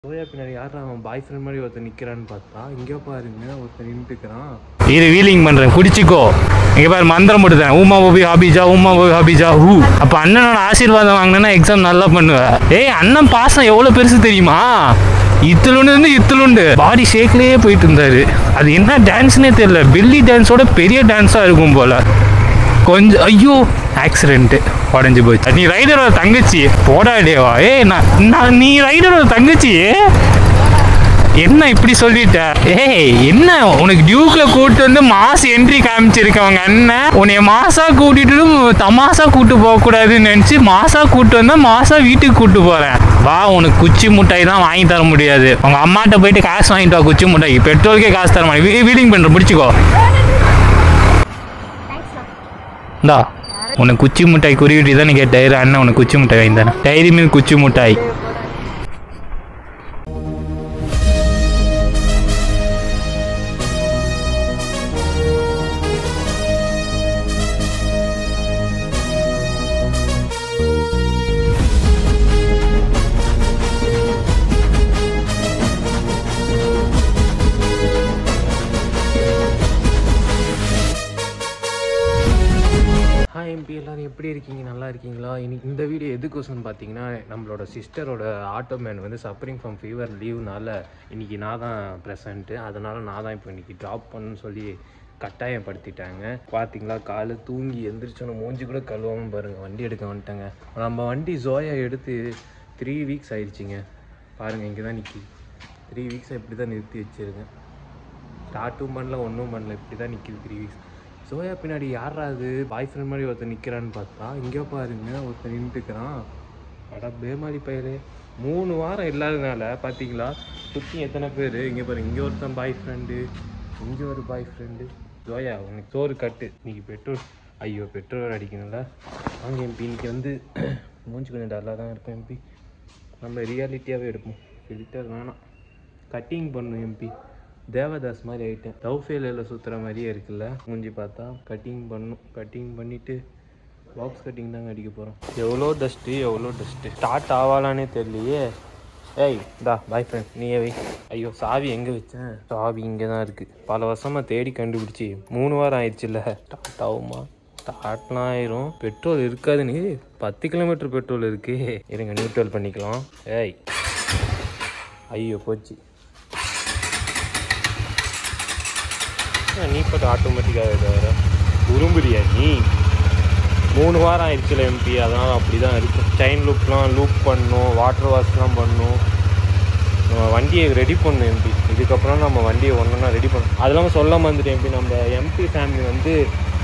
Soya பின்னாடி யாரா அவன் பாய் ஃப்ரெண்ட் மாதிரி ஒருத்தன் நிற்கிறான்னு பார்த்தா இங்கே பாருங்க ஒருத்தன் நின்றுக்கிறான் இது வீலிங் பண்றேன் குடிச்சிக்கோ இங்க பாரு மந்திரம் போட்டுதேன் ஊமா ஓபி ஹாபிஜா ஊமா ஓபி ஹாபிஜா ஹூ அப்ப அண்ணனோட ஆசீர்வாதம் வாங்கினா எக்ஸாம் நல்லா பண்ணுவேன் ஏய் அண்ணன் பாசம் எவ்வளவு பெருசு தெரியுமா இத்தலுண்டு இருந்து இத்தலுண்டு பாடி ஷேக்லயே போயிட்டு இருந்தாரு அது என்ன டான்ஸ்னே தெரியல பெல்லி டான்ஸோட பெரிய டான்ஸா இருக்கும் போல கொஞ்சம் ஐயோ ஆக்சிடென்ட் உடஞ்சி போச்சு நீ ரைடரோட தங்கச்சி போடாடேவா ஏய் நான் நான் நீ ரைடரோட தங்கச்சி என்ன இப்படி சொல்லிட்ட ஏய் என்ன உனக்கு டியூக்ல கூட்டு வந்து மாஸ் என்ட்ரி காமிச்சிருக்கவங்க அண்ணன் உன்னைய மாசா கூட்டிட்டு தமாசா கூட்டு போக கூடாதுன்னு நினைச்சு மாசா கூட்டு வந்தா மாசா வீட்டுக்கு கூட்டு போறேன் வா உனக்கு குச்சி முட்டாய் தான் வாங்கி தர முடியாது உங்க அம்மாட்ட போயிட்டு காசு வாங்கிட்டு வா குச்சி முட்டாய் பெட்ரோலுக்கே காசு தர மாட்டேன் வீலிங் பண்ற பிடிச்சிக்கோ இந்தா உனக்கு குச்சி மிட்டாய் குருவிட்டு தான் கேட்டாரு அண்ணன் உனக்கு குச்சி மிட்டாய் வாங்கி தரேன் டைரி மீன் குச்சி மிட்டாய் ஹாய் எம்பி எல்லாரும் எப்படி இருக்கீங்க நல்லா இருக்கீங்களா இன்னைக்கு இந்த வீடியோ எதுக்கோசம் பார்த்தீங்கன்னா நம்மளோட சிஸ்டரோட ஆட்டோ மேன் வந்து சஃபரிங் ஃப்ரம் ஃபீவர் லீவ்னால இன்னைக்கு நான் தான் ப்ரெசண்ட்டு அதனால நான் தான் இப்போ இன்னைக்கு ட்ராப் பண்ணணும்னு சொல்லி கட்டாயப்படுத்திட்டாங்க பார்த்தீங்களா காலை தூங்கி எந்திரிச்சோன்னு மூஞ்சி கூட கழுவாமல் பாருங்கள் வண்டி எடுக்க வந்துட்டேங்க நம்ம வண்டி ஜோயா எடுத்து த்ரீ வீக்ஸ் ஆயிடுச்சுங்க பாருங்கள் இங்கே தான் நிற்கி த்ரீ வீக்ஸை இப்படி தான் நிறுத்தி வச்சுருக்கேன் ஸ்டார்ட்டும் பண்ணல ஒன்றும் பண்ணல இப்படி தான் நிற்கிது த்ரீ வீக்ஸ் சோயா பின்னாடி யாரா அது பாய் ஃப்ரெண்ட் மாதிரி ஒருத்தன் நிற்கிறான்னு பார்த்தா இங்கே பாருங்க ஒருத்தன் நின்றுக்கிறான் அட பேமாரி பயலே மூணு வாரம் இல்லாதனால பார்த்தீங்களா சுற்றி எத்தனை பேர் இங்கே பாருங்க இங்கே ஒருத்தன் பாய் ஃப்ரெண்டு இங்கே ஒரு பாய் ஃப்ரெண்டு சோயா உனக்கு சோறு கட்டு இன்னைக்கு பெட்ரோல் ஐயோ பெட்ரோல் அடிக்கணும்ல வாங்க எம்பி இன்னைக்கு வந்து மூஞ்சி கொஞ்சம் டல்லாக தான் இருக்கும் எம்பி நம்ம ரியாலிட்டியாகவே எடுப்போம் ஃபில்டர் வேணாம் கட்டிங் பண்ணும் எம்பி தேவதாஸ் மாதிரி ஆயிட்டேன் தௌஃபேலில் சுற்றுற மாதிரியே இருக்குல்ல மூஞ்சி பார்த்தா கட்டிங் பண்ணும் கட்டிங் பண்ணிவிட்டு பாக்ஸ் கட்டிங் தாங்க அடிக்க போகிறோம் எவ்வளோ டஸ்ட்டு எவ்வளோ டஸ்ட்டு ஸ்டார்ட் ஆவாலானே தெரியலையே ஏய் தா பாய் ஃப்ரெண்ட் நீயே வை ஐயோ சாவி எங்கே வச்சேன் சாவி இங்கே தான் இருக்குது பல வருஷமாக தேடி கண்டுபிடிச்சி மூணு வாரம் ஆயிடுச்சுல்ல ஸ்டார்ட் ஆகுமா ஸ்டார்ட்லாம் ஆயிரும் பெட்ரோல் இருக்காதுன்னு பத்து கிலோமீட்டர் பெட்ரோல் இருக்கு இருங்க நியூட்ரல் பண்ணிக்கலாம் ஏய் ஐயோ போச்சு ஆ, நீ பட்டு ஆட்டோமேட்டிக்காக தவிர உரும்புறியா நீ மூணு வாரம் ஆயிடுச்சுல எம்பி அதனால் அப்படி தான் இருக்கும் செயின் லூப்லாம் லூப் பண்ணணும் வாட்டர் வாஷ்லாம் பண்ணணும் நம்ம வண்டியை ரெடி பண்ணணும் எம்பி இதுக்கப்புறம் நம்ம வண்டியை ஒன்றுனா ரெடி பண்ணணும் அது இல்லாமல் சொல்லாமல் வந்துட்டு எம்பி நம்ம எம்பி ஃபேமிலி வந்து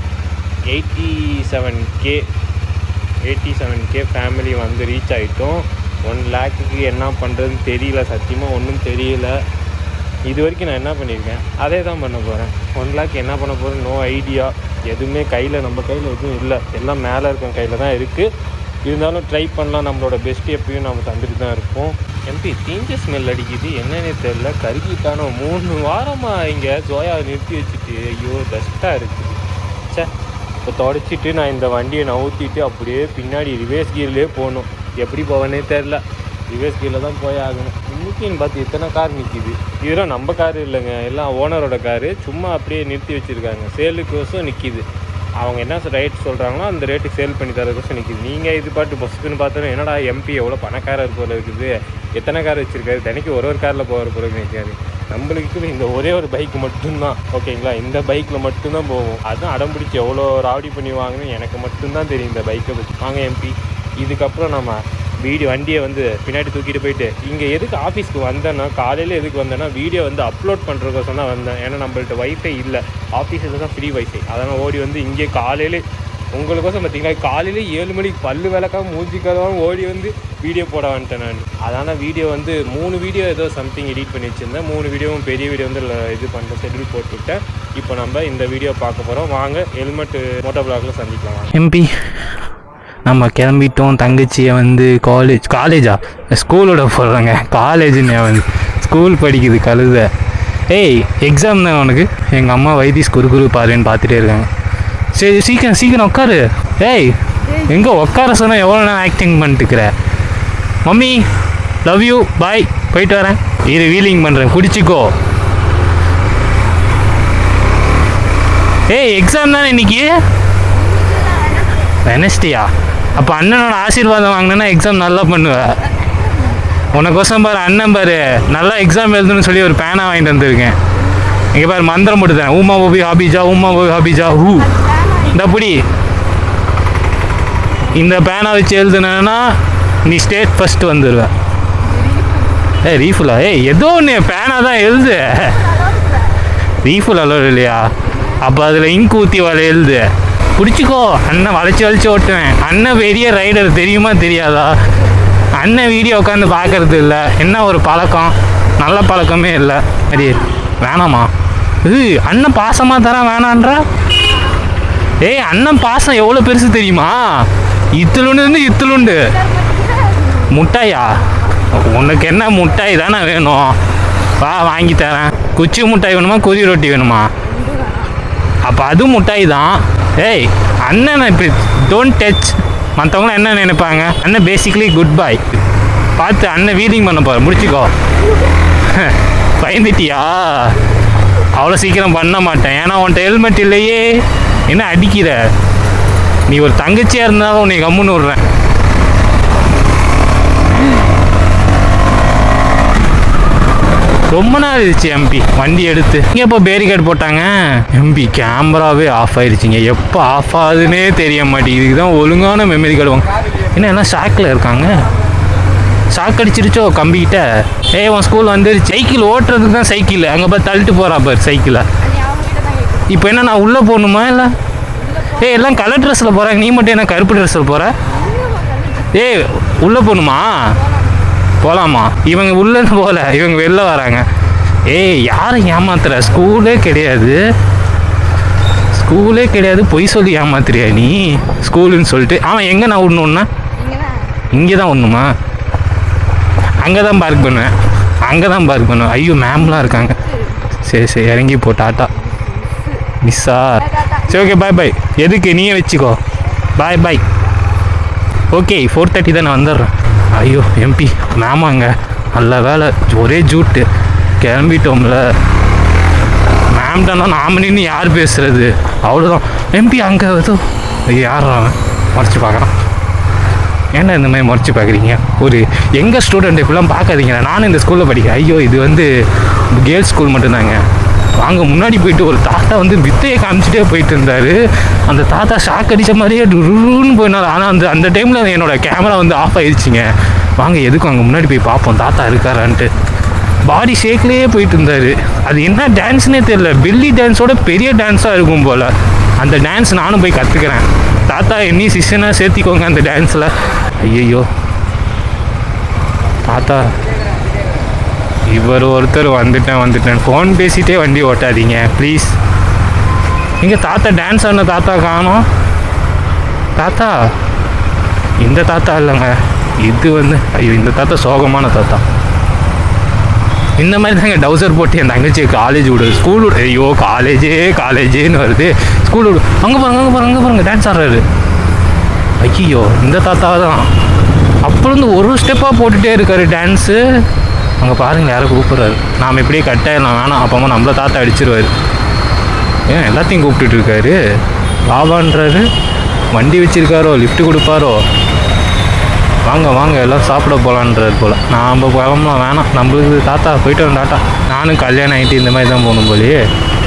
eighty seven K eighty seven K family வந்து ரீச் ஆகிட்டோம் ஒன் லேக்குக்கு என்ன பண்ணுறதுன்னு தெரியல சத்தியமாக ஒன்றும் தெரியல இது வரைக்கும் நான் என்ன பண்ணியிருக்கேன் அதே தான் பண்ண போகிறேன் ஒன் லேக் என்ன பண்ண போகிறேன் நோ ஐடியா எதுவுமே கையில் நம்ம கையில் எதுவும் இல்லை எல்லாம் மேலே இருக்க கையில் தான் இருக்குது இருந்தாலும் ட்ரை பண்ணலாம் நம்மளோட பெஸ்ட் எப்பயும் நம்ம தந்துட்டு தான் இருப்போம் எம்பி தீஞ்ச ஸ்மெல் அடிக்குது என்னன்னே தெரில கருகிட்டானோ மூணு வாரமாக இங்கே ஜோயாவை நிறுத்தி வச்சுட்டு ஐயோ டஸ்ட்டாக இருக்குது ச்சே இப்போ தொடச்சிட்டு நான் இந்த வண்டியை நவுத்திட்டு அப்படியே பின்னாடி ரிவேஸ் கீர்லேயே போகணும் எப்படி போவேனே தெரில ரிவேஸ் கீரில் தான் போய் ஆகணும் இன்னைக்குன்னு பார்த்து இத்தனை கார் நிற்கிது இதெல்லாம் நம்ம கார் இல்லைங்க எல்லாம் ஓனரோட காரு சும்மா அப்படியே நிறுத்தி வச்சுருக்காங்க சேலுக்கோசம் நிற்கிது அவங்க என்ன ரேட் சொல்கிறாங்களோ அந்த ரேட்டுக்கு சேல் பண்ணி தரதுக்கோசம் நிற்கிது நீங்கள் இது பாட்டு பஸ்ஸுக்குன்னு பார்த்தோன்னா என்னடா எம்பி எவ்வளோ பணக்காரர் போல இருக்குது எத்தனை கார் வச்சுருக்காரு தினைக்கு ஒரு ஒரு காரில் போகிற போல நிற்காது நம்மளுக்கு இந்த ஒரே ஒரு பைக் மட்டும்தான் ஓகேங்களா இந்த பைக்கில் மட்டும்தான் போவோம் அதுவும் அடம் பிடிச்சி எவ்வளோ ராவடி பண்ணி வாங்கணும் எனக்கு மட்டும்தான் தெரியும் இந்த பைக்கை பற்றி வாங்க எம்பி இதுக்கப்புறம் நம்ம வீடியோ வண்டியை வந்து பின்னாடி தூக்கிட்டு போயிட்டு இங்கே எதுக்கு ஆஃபீஸ்க்கு வந்தேன்னா காலையில் எதுக்கு வந்தேன்னா வீடியோ வந்து அப்லோட் பண்ணுறதுக்கோசம் தான் வந்தேன் ஏன்னா நம்மள்ட்ட வைஃபை இல்லை ஆஃபீஸில் தான் ஃப்ரீ வைஃபை அதனால் ஓடி வந்து இங்கே காலையில் உங்களுக்கோசம் பார்த்தீங்கன்னா காலையில ஏழு மணிக்கு பல்லு விளக்காம மூஞ்சி கதவாம ஓடி வந்து வீடியோ போட வந்துட்டேன் நான் அதனால் வீடியோ வந்து மூணு வீடியோ ஏதோ சம்திங் எடிட் பண்ணி வச்சுருந்தேன் மூணு வீடியோவும் பெரிய வீடியோ வந்து ல- இது பண்ணுற ஷெட்யூல் போட்டுவிட்டேன் இப்போ நம்ம இந்த வீடியோ பார்க்க போகிறோம் வாங்க ஹெல்மெட் மோட்டோ பிளாக்ல சந்திக்கலாம் வாங்க எம்பி நம்ம கிளம்பிட்டோம் தங்கச்சியை வந்து காலேஜ் காலேஜா ஸ்கூலோட போடுறாங்க காலேஜுன்னு வந்து ஸ்கூல் படிக்குது கழுத ஏய் எக்ஸாம் தான் உனக்கு எங்கள் அம்மா வைத்தீஸ் குரு குரு பாருன்னு பார்த்துட்டே இருக்காங்க சரி சீக்கிரம் சீக்கிரம் உட்காரு ஏய் எங்கே உட்கார சொன்னால் எவ்வளோ நேரம் ஆக்டிங் பண்ணிட்டுக்கிற மம்மி லவ் யூ பாய் போயிட்டு வரேன் இது வீலிங் பண்ணுறேன் குடிச்சிக்கோ ஏய் எக்ஸாம் தானே இன்னைக்கு வெனஸ்டியா அப்போ அண்ணனோட ஆசீர்வாதம் வாங்கினேன்னா எக்ஸாம் நல்லா பண்ணுவேன் உனக்கோசம் பாரு அண்ணன் பாரு நல்லா எக்ஸாம் எழுதணும்னு சொல்லி ஒரு பேனா வாங்கிட்டு வந்திருக்கேன் இங்கே பாரு மந்திரம் போட்டுதேன் ஊமா ஓபி ஹாபிஜா ஊமா ஓபி ஹாபிஜா ஹூ இந்த புடி இந்த பேனா வச்சு எழுதுனேன்னா நீ ஸ்டேட் ஃபர்ஸ்ட் வந்துடுவ ஏ ரீஃபுல்லா ஏய் ஏதோ ஒன்று பேனா தான் எழுது ரீஃபுல் அளவு இல்லையா அப்போ அதில் இங்க் ஊற்றி வர எழுது பிடிச்சிக்கோ அண்ணன் வளைச்சி வளைச்சி ஓட்டுவேன் அண்ணன் பெரிய ரைடர் தெரியுமா தெரியாதா அண்ணன் வீடியோ உட்காந்து பார்க்கறது இல்லை என்ன ஒரு பழக்கம் நல்ல பழக்கமே இல்லை சரி வேணாமா இது அண்ணன் பாசமாக தரான் வேணான்றா ஏய் அண்ணன் பாசம் எவ்வளோ பெருசு தெரியுமா இத்துலுண்டு இருந்து இத்துலுண்டு முட்டாயா உனக்கு என்ன முட்டாய் தானே வேணும் வா வாங்கி தரேன் குச்சி முட்டாய் வேணுமா கொதி ரொட்டி வேணுமா அப்போ அது முட்டாய் தான் ஏய் அண்ணன் இப்படி டோன்ட் டச் மற்றவங்களும் என்ன நினைப்பாங்க அண்ணன் பேசிக்கலி குட் பாய் பார்த்து அண்ணன் வீலிங் பண்ண போகிற முடிச்சுக்கோ பயந்துட்டியா அவ்வளோ சீக்கிரம் பண்ண மாட்டேன் ஏன்னா உன்ட்ட ஹெல்மெட் இல்லையே என்ன அடிக்கிற நீ ஒரு தங்கச்சியாக இருந்தாலும் உன்னை கம்முன்னு விட்றேன் ரொம்ப நாள் ஆயிடுச்சு எம்பி வண்டி எடுத்து இங்கே எப்போ பேரிகேட் போட்டாங்க எம்பி கேமராவே ஆஃப் ஆயிடுச்சுங்க எப்போ ஆஃப் ஆகுதுன்னே தெரிய மாட்டேங்குது இதுதான் ஒழுங்கான மெமரி கார்டு வாங்க என்ன எல்லாம் ஷாக்கில் இருக்காங்க ஷாக் அடிச்சிருச்சோ கம்பிக்கிட்ட ஏய் உன் ஸ்கூல் வந்துருச்சு சைக்கிள் ஓட்டுறதுக்கு தான் சைக்கிள் அங்கே போய் தள்ளிட்டு போகிறா பாரு சைக்கிளை இப்போ என்ன நான் உள்ளே போகணுமா இல்லை ஏய் எல்லாம் கலர் ட்ரெஸ்ஸில் போகிறாங்க நீ மட்டும் என்ன கருப்பு ட்ரெஸ்ஸில் போகிற ஏய் உள்ளே போகணுமா போகலாமா இவங்க உள்ளே போகல இவங்க வெளில வராங்க ஏய் யாரை ஏமாத்துற ஸ்கூலே கிடையாது ஸ்கூலே கிடையாது பொய் சொல்லி ஏமாத்துறியா நீ ஸ்கூலுன்னு சொல்லிட்டு அவன் எங்கே நான் விடணுன்னா இங்கே தான் விடணுமா அங்கே தான் பார்க் பண்ணுவேன் அங்கே தான் பார்க் பண்ணுவேன் ஐயோ மேம்லாம் இருக்காங்க சரி சரி இறங்கி போ டாட்டா மிஸ்ஸா சரி ஓகே பாய் பாய் எதுக்கு நீயே வச்சுக்கோ bye bye okay four thirty தான் நான் வந்துடுறேன் ஐயோ எம்பி மேமாங்க நல்ல வேலை ஒரே ஜூட்டு கிளம்பிட்டோம்ல மேம்கிட்டனா நாம நின்று யார் பேசுறது அவ்வளோதான் எம்பி அங்கே ஏதோ யார் அவன் மறைச்சு பார்க்குறான் ஏன்டா இந்த மாதிரி மறைச்சு பார்க்குறீங்க ஒரு எங்கள் ஸ்டூடெண்ட் இப்படிலாம் பார்க்காதீங்க நானும் இந்த ஸ்கூலில் படிக்கிறேன் ஐயோ இது வந்து கேர்ள்ஸ் ஸ்கூல் மட்டும்தாங்க வாங்க முன்னாடி போயிட்டு ஒரு தாத்தா வந்து வித்தையை காமிச்சிட்டே போயிட்டு இருந்தார் அந்த தாத்தா ஷாக் அடித்த மாதிரியே டுருன்னு போயினார் ஆனால் அந்த அந்த டைமில் என்னோட கேமரா வந்து ஆஃப் ஆயிடுச்சுங்க வாங்க எதுக்கும் அங்கே முன்னாடி போய் பார்ப்போம் தாத்தா இருக்காரான்ட்டு பாடி ஷேக்லேயே போயிட்டு இருந்தார் அது என்ன டான்ஸ்னே தெரியல பெல்லி டான்ஸோட பெரிய டான்ஸாக இருக்கும் போல் அந்த டான்ஸ் நானும் போய் கற்றுக்கிறேன் தாத்தா என்னையும் சிஷ்யனாக சேர்த்திக்கோங்க அந்த டான்ஸில் ஐயையோ தாத்தா இவர் ஒருத்தர் வந்துட்டேன் வந்துட்டேன் ஃபோன் பேசிட்டே வண்டி ஓட்டாதீங்க ப்ளீஸ் இங்கே தாத்தா டான்ஸ் ஆடின தாத்தா காணோம் தாத்தா இந்த தாத்தா இல்லைங்க இது வந்து ஐயோ இந்த தாத்தா சோகமான தாத்தா இந்த மாதிரி தாங்க டவுசர் போட்டு என் தங்கச்சி காலேஜ் விடு ஸ்கூல் விடு ஐயோ காலேஜே காலேஜேன்னு வருது ஸ்கூல் விடு அங்கே பாருங்க அங்கே பாருங்க அங்கே பாருங்க டான்ஸ் ஆடுறாரு ஐயோ இந்த தாத்தா தான் அப்புறம் ஒரு ஸ்டெப்பாக போட்டுகிட்டே இருக்காரு டான்ஸு அங்கே பாருங்க யாரை கூப்பிட்றாரு நாம் இப்படியே கட்டாயிடலாம் வேணாம் அப்பமா நம்மள தாத்தா அடிச்சிருவாரு ஏன் எல்லாத்தையும் கூப்பிட்டுட்டு இருக்காரு பாபான்றாரு வண்டி வச்சிருக்காரோ லிஃப்ட் கொடுப்பாரோ வாங்க வாங்க எல்லாம் சாப்பிட போகலான்றது போல் நாம் கிளம்பலாம் வேணாம் நம்மளுக்கு தாத்தா போயிட்டு வரோம் தாத்தா நானும் கல்யாணம் ஆகிட்டு இந்த மாதிரி தான் போகணும் போலயே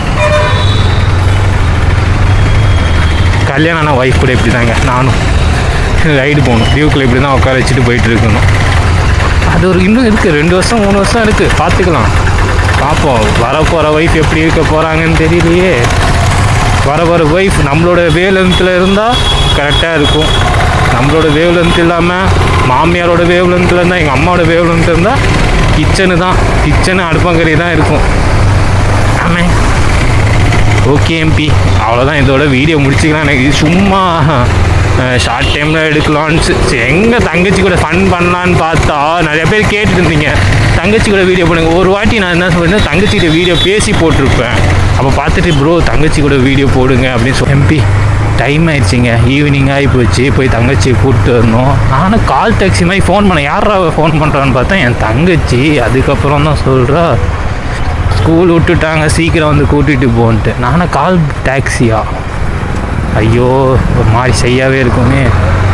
கல்யாணம் ஆன ஒய்ஃப் கூட இப்படி தாங்க நானும் ரைடு போகணும் வியூக்குள்ளே இப்படி தான் உட்கார வச்சுட்டு போயிட்டு இருக்கணும் அது ஒரு இன்னும் இருக்குது ரெண்டு வருஷம் மூணு வருஷம் இருக்குது பார்த்துக்கலாம் பார்ப்போம் வரப்போகிற ஒய்ஃப் எப்படி இருக்க போகிறாங்கன்னு தெரியலையே வர வர ஒய்ஃப் நம்மளோட வேவ் இருந்தால் கரெக்டாக இருக்கும் நம்மளோட வேவ் லென்த் இல்லாமல் மாமியாரோட வேவ் லென்த்தில் இருந்தால் எங்கள் அம்மாவோட வேவ் லென்த் இருந்தால் கிச்சனு தான் கிச்சனு அடுப்பங்கறி தான் இருக்கும் ஆமே ஓகே எம்பி அவ்வளோதான் இதோட வீடியோ முடிச்சுக்கலாம் எனக்கு இது சும்மா ஷார்ட் டைமில் எடுக்கலான்னு சரி எங்கே தங்கச்சி கூட ஃபன் பண்ணலான்னு பார்த்தா நிறைய பேர் கேட்டுட்டு இருந்தீங்க தங்கச்சி கூட வீடியோ பண்ணுங்க ஒரு வாட்டி நான் என்ன சொல்லியிருந்தேன் தங்கச்சிகிட்ட வீடியோ பேசி போட்டிருப்பேன் அப்போ பார்த்துட்டு ப்ரோ தங்கச்சி கூட வீடியோ போடுங்க அப்படின்னு சொல்லி எம்பி டைம் ஆயிடுச்சுங்க ஈவினிங் ஆகி போச்சு போய் தங்கச்சியை கூப்பிட்டு வரணும் நானும் கால் டாக்ஸி மாதிரி ஃபோன் பண்ணேன் யாரா ஃபோன் பண்ணுறான்னு பார்த்தா என் தங்கச்சி அதுக்கப்புறம் தான் சொல்கிறா ஸ்கூல் விட்டுட்டாங்க சீக்கிரம் வந்து கூட்டிகிட்டு போன்ட்டு நானும் கால் டாக்ஸியா ஐயோ ஒரு மாதிரி செய்யாவே இருக்குமே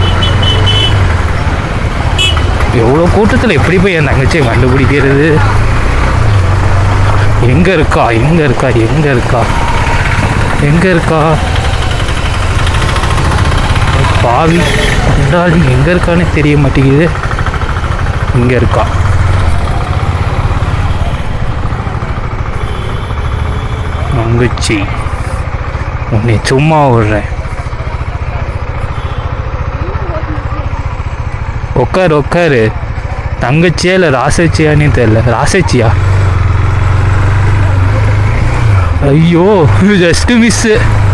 எவ்வளோ கூட்டத்தில் எப்படி போய் என் தங்கச்சியை கண்டுபிடிக்கிறது எங்கே இருக்கா எங்கே இருக்கா எங்கே இருக்கா எங்கே இருக்கா பாவி கொண்டாடி எங்கே இருக்கான்னு தெரிய மாட்டேங்குது இங்கே இருக்கா தங்கச்சி உன்னை சும்மா விடுறேன் உட்காரு உட்காரு தங்கச்சியா இல்லை ராசச்சியான்னு தெரியல ராசச்சியா ஐயோ ஜஸ்ட் மிஸ்ஸு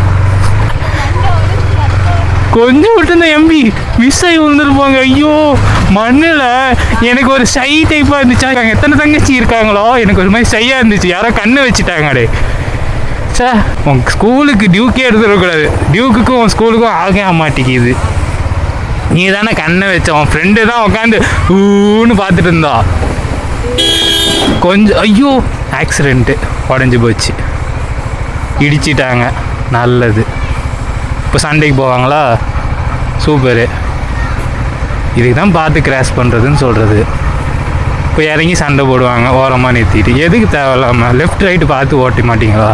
கொஞ்சம் விட்டு எம்பி மிஸ் ஆகி விழுந்துருப்பாங்க ஐயோ மண்ணில் எனக்கு ஒரு சை டைப்பாக இருந்துச்சா அங்கே எத்தனை தங்கச்சி இருக்காங்களோ எனக்கு ஒரு மாதிரி சையாக இருந்துச்சு யாரோ கண்ணு வச்சுட்டாங்கடே சே உன் ஸ்கூலுக்கு டியூக்கே எடுத்துடக்கூடாது டியூக்குக்கும் உன் ஸ்கூலுக்கும் ஆகவே மாட்டேங்குது நீ தானே கண்ணை வச்ச உன் ஃப்ரெண்டு தான் உட்காந்து ஊன்னு பார்த்துட்டு இருந்தா கொஞ்சம் ஐயோ ஆக்சிடெண்ட்டு உடஞ்சி போச்சு இடிச்சிட்டாங்க நல்லது இப்போ சண்டைக்கு போவாங்களா சூப்பரு இதுக்கு தான் பார்த்து கிராஸ் பண்ணுறதுன்னு சொல்கிறது இப்போ இறங்கி சண்டை போடுவாங்க ஓரமாக நிறுத்திட்டு எதுக்கு தேவையில்லாமல் லெஃப்ட் ரைட்டு பார்த்து ஓட்ட மாட்டீங்களா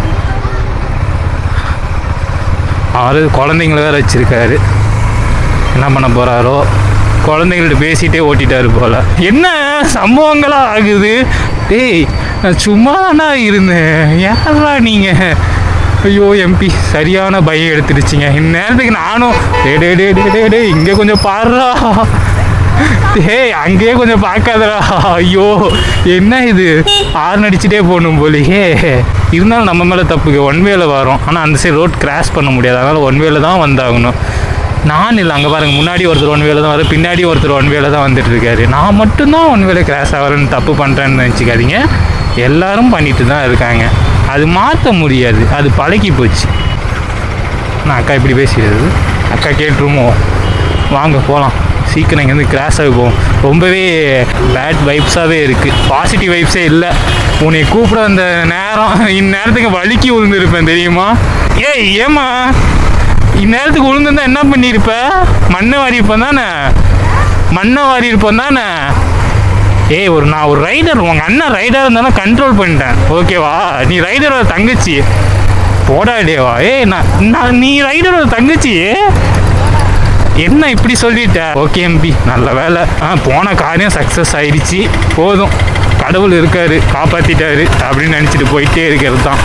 அவர் குழந்தைங்கள வேறு வச்சுருக்காரு என்ன பண்ண போகிறாரோ குழந்தைங்கள்ட்ட பேசிகிட்டே ஓட்டிட்டாரு போல் என்ன சம்பவங்களா ஆகுது டேய் நான் சும்மா தானா இருந்தேன் யாரா நீங்கள் ஐயோ எம்பி சரியான பயம் எடுத்துடுச்சிங்க இந்நேரத்துக்கு நானும் டே டே டே டே டே டே இங்கே கொஞ்சம் பாடுறா டேய் அங்கேயே கொஞ்சம் பார்க்காதடா ஐயோ என்ன இது ஆறு அடிச்சுட்டே போகணும் போலியே இருந்தாலும் நம்ம மேலே தப்புக்கு ஒன் வேல வரோம் ஆனால் அந்த சைடு ரோட் கிராஸ் பண்ண முடியாது அதனால் ஒன் வேல தான் வந்தாகணும் நான் இல்லை அங்கே பாருங்க முன்னாடி ஒருத்தர் ஒன் வேல தான் வரும் பின்னாடி ஒருத்தர் ஒன் வேல தான் வந்துட்டு இருக்காரு நான் மட்டும்தான் ஒன் வேலை கிராஸ் ஆகிறேன்னு தப்பு பண்ணுறேன்னு நினச்சிக்காதீங்க எல்லாரும் பண்ணிட்டு தான் இருக்காங்க அது மாற்ற முடியாது அது பழகி போச்சு நான் அக்கா இப்படி பேசிடுறது அக்கா கேட்டுருமோ வாங்க போகலாம் சீக்கிரம் இங்கேருந்து கிராஸ் ஆகி போவோம் ரொம்பவே பேட் வைப்ஸாகவே இருக்குது பாசிட்டிவ் வைப்ஸே இல்லை உன்னை கூப்பிட அந்த நேரம் இந்நேரத்துக்கு வலிக்கி விழுந்திருப்பேன் தெரியுமா ஏய் ஏமா இந்நேரத்துக்கு விழுந்திருந்தா என்ன பண்ணியிருப்ப மண்ணை வாரி இருப்பேன் தானே மண்ணை வாரி இருப்பேன் தானே ஏய் ஒரு நான் ஒரு ரைடர் உங்கள் அண்ணன் ரைடர் இருந்தாலும் கண்ட்ரோல் பண்ணிட்டேன் ஓகேவா நீ ரைடரோட தங்கச்சி போடா டேவா ஏய் நான் நான் நீ ரைடரோட தங்கச்சி என்ன இப்படி சொல்லிட்ட ஓகே எம்பி நல்ல வேலை ஆ போன காரியம் சக்ஸஸ் ஆயிடுச்சு போதும் கடவுள் இருக்காரு காப்பாத்திட்டாரு அப்படின்னு நினச்சிட்டு போயிட்டே இருக்கிறது தான்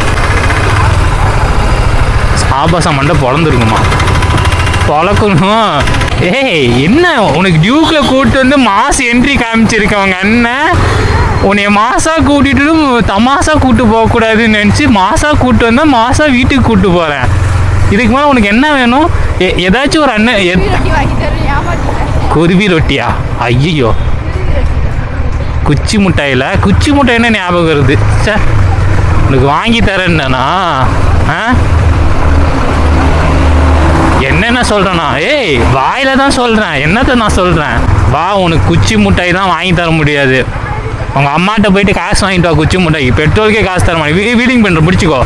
ஆபாசம் மண்டை பிறந்துருக்குமா பழக்கணும் ஏய் என்ன உனக்கு டியூக்கில் கூப்பிட்டு வந்து மாஸ் என்ட்ரி காமிச்சிருக்கவங்க அண்ணன் உன்னைய மாசா கூட்டிட்டு தமாசா கூப்பிட்டு போகக்கூடாதுன்னு நினச்சி மாசா கூப்பிட்டு வந்தால் மாசா வீட்டுக்கு கூப்பிட்டு போகிறேன் இதுக்கு மேலே உனக்கு என்ன வேணும் எ- ஏதாச்சும் ஒரு அண்ணன் எ- ரொட்டி வாங்கி தரேன் ஏமாத்திட்டேன் குருவி ரொட்டியா ஐயோ குச்சி முட்டாயில் குச்சி முட்டாய்னா ஞாபகம் வருது சே உனக்கு வாங்கி தரேன்னா ஆ என்னென்ன சொல்கிறேன்னா ஏய் வாயில தான் சொல்கிறேன் என்னத்தை நான் சொல்கிறேன் வா உனக்கு குச்சி முட்டாய் தான் வாங்கி தர முடியாது உங்க அம்மாட்ட போயிட்டு காசு வாங்கிட்டு வா குச்சி முட்டாய்க்கு பெட்ரோலுக்கே காசு தர மாட்டேன் வீடிங் பண்ணுற பிடிச்சிக்கோ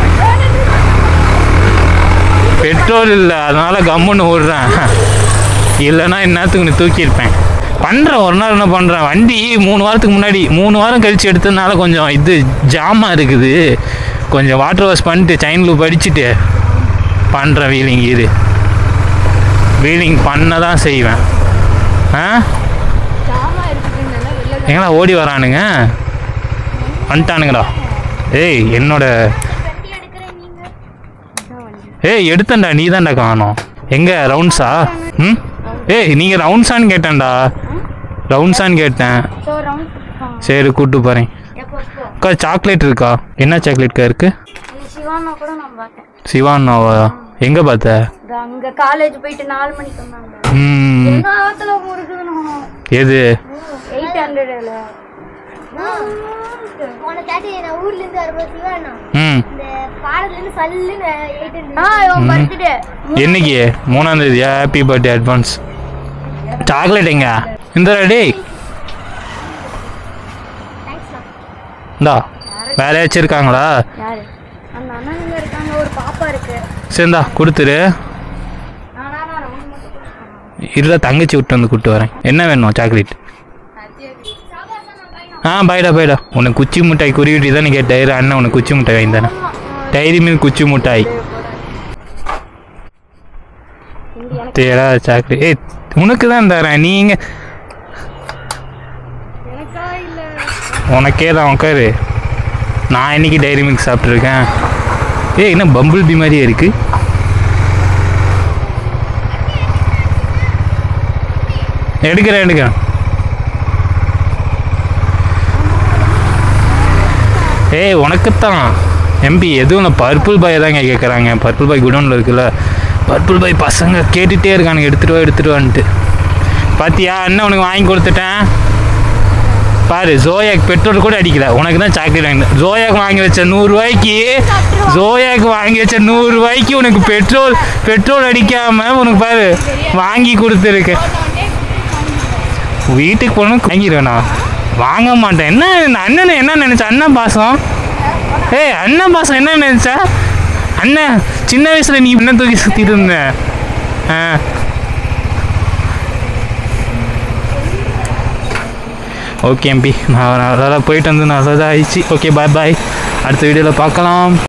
பெட்ரோல் இல்லை அதனால கம்முன்னு ஓடுறேன் இல்லைன்னா இந்நேரத்துக்கு நீ தூக்கியிருப்பேன் பண்ணுறேன் ஒரு நாள் என்ன பண்ணுறேன் வண்டி மூணு வாரத்துக்கு முன்னாடி மூணு வாரம் கழிச்சு எடுத்ததுனால கொஞ்சம் இது ஜாமாக இருக்குது கொஞ்சம் வாட்டர் வாஷ் பண்ணிட்டு செயின் லூப் அடிச்சுட்டு பண்ணுறேன் வீலிங் இது வீலிங் பண்ண தான் செய்வேன் ஆ ஜாமா இருக்குதுன்னு வெளில எங்கடா ஓடி வரானுங்க வந்துட்டானுங்கடா ஏய் என்னோட வண்டி எடுக்கிறேன் நீங்க இதான் வண்டி ஏய் எடுத்தேன்டா நீ தான்டா காணோம் எங்க ரவுண்ட்ஸா ம் ஏய் நீங்கள் ரவுண்ட்ஸான்னு கேட்டேன்டா ரவுண்ட்ஸான்னு கேட்டேன் ஸோ ரவுண்ட் சரி கூப்பிட்டு போகிறேன் எப்போ எப்போ அக்கா சாக்லேட் இருக்கா என்ன சாக்லேட்க்கா இருக்கு இது சிவானா கூட நான் பார்த்தேன் சிவானாவா எங்கே பார்த்த இது அங்க காலேஜ் போயிட்டு நாலு மணிக்கு வந்தாங்க ம் எங்க ஆத்துல இருக்குதுன்னு எது எயிட் ஹண்ட்ரட்ல உன கேட்டு நான் ஊர்ல இருந்து வரும்போது சிவாண்ணா ம் இந்த பாடத்துல இருந்து சல்லுன்னு ஏறிட்டு பர்த்டே என்னைக்கு மூணாம் தேதியா ஹாப்பி பர்த்டே அட்வான்ஸ் சாக்லேட் எங்க இந்த டேய் தேங்க்ஸ்ண்ணா இந்தா வேற ஏதாச்சும் இருக்காங்களா யாரு அந்த அண்ணனுங்க இருக்காங்க ஒரு பாப்பா இருக்கு சரிந்தா கொடுத்துரு நானா நான் ஒன்று மட்டும் கொடுக்கணும். இருடா தங்கச்சி விட்டு வந்து கூப்பிட்டு வரேன் என்ன வேணும் சாக்லேட் ஆ பாய்டா பாய்டா உனக்கு குச்சி மிட்டாய் குருவிட்டி தான் நீ கேட்டாரு அண்ணன் உனக்கு குச்சி மிட்டாய் வாங்கி தானே டைரி மீன் குச்சி மிட்டாய் தேடா சாக்லேட் ஏய் உனக்கு தான் தரேன் நீங்க எனக்கா இல்ல உனக்கே தான் உட்காரு நான் இன்னைக்கு டைரி மில்க் சாப்பிட்ருக்கேன் ஏய் என்ன பம்பிள் பி மாதிரியே இருக்கு எடுக்கிறேன் எடுக்கிறேன் ஏய் உனக்குத்தான் எம்பி எதுவும் இல்லை பர்பிள் பாய் தாங்க கேட்குறாங்க பர்பிள் பாய் குடோனில் இருக்குல்ல பர்பிள் பாய் பசங்க கேட்டுகிட்டே இருக்கானுங்க எடுத்துட்டு வா எடுத்துட்டு வான்ட்டு பாத்தியா அண்ணன் உனக்கு வாங்கி கொடுத்துட்டேன் பாரு ஜோயாக்கு பெட்ரோல் கூட அடிக்கல உனக்கு தான் சாக்லேட் வாங்கி ஜோயாக்கு வாங்கி வச்ச நூறுரூவாய்க்கு ஜோயாக்கு வாங்கி வச்ச நூறுரூவாய்க்கு உனக்கு பெட்ரோல் பெட்ரோல் அடிக்காம உனக்கு பாரு வாங்கி கொடுத்துருக்கேன் வீட்டுக்கு போகணும் வாங்கிடுவேண்ணா வாங்க மாட்டேன் என்ன இந்த அண்ணன் என்ன நினைச்ச அண்ணன் பாசம் ஏய் அண்ணன் பாசம் என்ன நினைச்சா அண்ணன் சின்ன வயசுல நீ என்ன தூக்கி சுத்திட்டு இருந்த ஆ ஓகே எம்பி நான் நல்லா போயிட்டு வந்து நல்லா ஆயிடுச்சு ஓகே பாய் பாய் அடுத்த வீடியோவில் பார்க்கலாம்